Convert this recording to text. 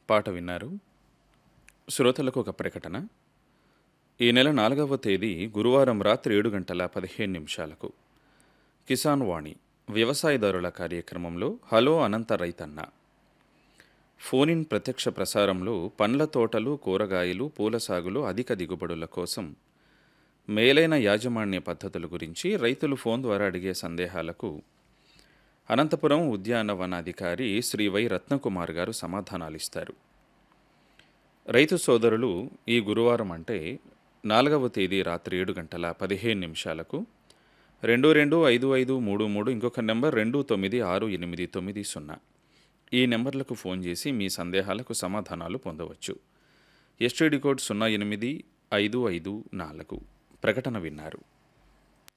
పాట విన్నారు శ్రోతలకు ఒక ప్రకటన ఈ నెల నాలుగవ తేదీ గురువారం రాత్రి ఏడు గంటల పదిహేను నిమిషాలకు కిసాన్ వాణి వ్యవసాయదారుల కార్యక్రమంలో హలో అనంత రైతన్న ఫోన్ ఇన్ ప్రత్యక్ష ప్రసారంలో పండ్ల తోటలు కూరగాయలు పూల సాగులో అధిక దిగుబడుల కోసం మేలైన యాజమాన్య పద్ధతుల గురించి రైతులు ఫోన్ ద్వారా అడిగే సందేహాలకు అనంతపురం ఉద్యానవనాధికారి శ్రీ వై రత్నకుమార్ గారు సమాధానాలిస్తారు రైతు సోదరులు ఈ గురువారం అంటే నాలుగవ తేదీ రాత్రి ఏడు గంటల పదిహేను నిమిషాలకు రెండు రెండు ఐదు ఐదు మూడు మూడు ఇంకొక నెంబర్ రెండు తొమ్మిది ఆరు ఎనిమిది తొమ్మిది సున్నా ఈ నెంబర్లకు ఫోన్ చేసి మీ సందేహాలకు సమాధానాలు పొందవచ్చు ఎస్టీడీ కోడ్ సున్నా ఎనిమిది ఐదు ఐదు నాలుగు ప్రకటన విన్నారు